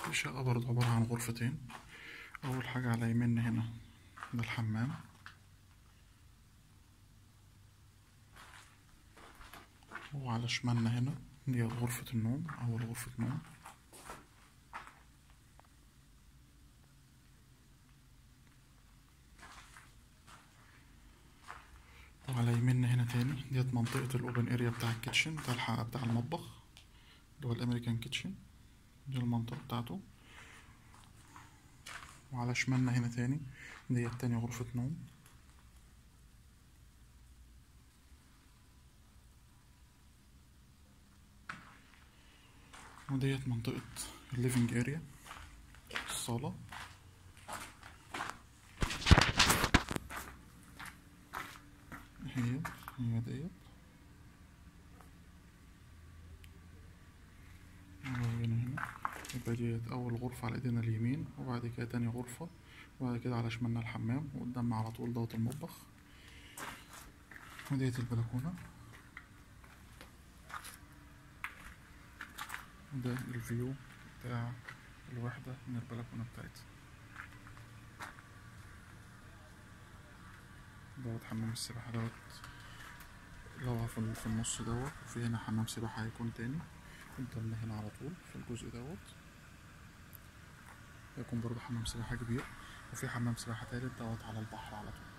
الشقة برضه عبارة عن غرفتين أول حاجة على يميننا هنا ده الحمام وعلى شمالنا هنا دي غرفة النوم أول غرفة نوم وعلى يميننا هنا تاني ديت منطقة الأوبن أريا بتاع الكيتشن بتاع الحلقة بتاع المطبخ اللي هو الأمريكان كيتشن دي المنطقة بتاعته وعلى شمالنا هنا تاني ديت تاني غرفة نوم وديت منطقة الليفينج اريا الصالة هي هي ديت وهنا هنا يبقى ديت أول غرفة على إيدينا اليمين وبعد كده تاني غرفة وبعد كده على شمالنا الحمام وقدامنا على طول دوت المطبخ وديت البلكونة وده الفيو بتاع الوحدة من البلكونة بتاعتها دوت حمام السباحة دوت اللي هو في في النص دوت وفي هنا حمام سباحة هيكون تاني قدامنا هنا على طول في الجزء دوت هيكون برضه حمام سباحة كبير وفي حمام سباحة تالت دوت على البحر على طول